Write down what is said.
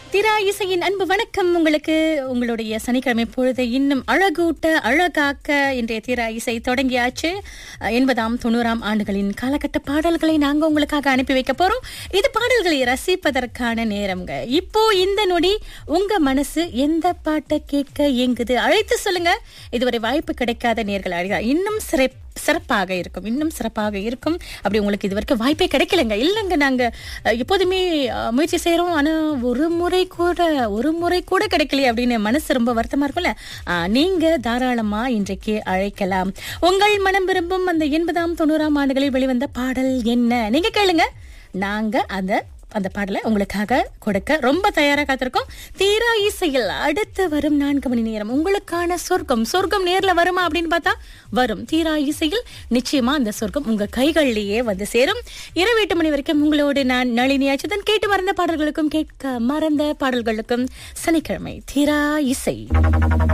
திரா இசையின் அன்பு வணக்கம் உங்களுக்கு உங்களுடைய சனிக்கிழமை பொழுது இன்னும் அழகூட்ட அழகாக்க இன்றைய திரா இசை தொடங்கியாச்சு அஹ், எண்பதாம் தொண்ணூறாம் ஆண்டுகளின் காலகட்ட பாடல்களை நாங்க உங்களுக்காக அனுப்பி வைக்க போறோம் இது பாடல்களை ரசிப்பதற்கான நேரம்ங்க இப்போ இந்த நொடி உங்க மனசு எந்த பாட்டை கேட்க இயங்குது அழைத்து சொல்லுங்க இதுவரை வாய்ப்பு கிடைக்காத நேர்கள் அழைக்கலாம் இன்னும் சிறப்பு சிறப்பாக இருக்கும் இன்னும் சிறப்பாக இருக்கும் அப்படி உங்களுக்கு இது வரைக்கும் வாய்ப்பே கிடைக்கலங்க இல்லைங்க நாங்க அஹ், எப்போதுமே அஹ், முயற்சி செய்யறோம் ஆனா ஒரு முறை கூட ஒரு முறை கூட கிடைக்கலையே அப்படின்னு மனசு ரொம்ப வருத்தமா இருக்கும்ல அஹ், நீங்க தாராளமா இன்றைக்கு அழைக்கலாம் உங்கள் மனம் விரும்பும் அந்த எண்பதாம் தொண்ணூறாம் ஆண்டுகளில் வெளிவந்த பாடல் என்ன நீங்க கேளுங்க நாங்க அந்த அந்த பாடலை உங்களுக்காக கொடுக்க ரொம்ப தயாரா காத்திருக்கோம் தீரா இசையில் அடுத்து வரும் நான்கு மணி நேரம் உங்களுக்கான சொர்க்கம் சொர்க்கம் நேர்ல வருமா அப்படின்னு பார்த்தா வரும் தீரா இசையில் நிச்சயமா அந்த சொர்க்கம் உங்க கைகளிலேயே வந்து சேரும் இரவு எட்டு மணி வரைக்கும் உங்களோடு நான் நளினி அச்சுதன் கேட்டு மறந்த பாடல்களுக்கும் கேட்க மறந்த பாடல்களுக்கும் சனிக்கிழமை தீரா இசை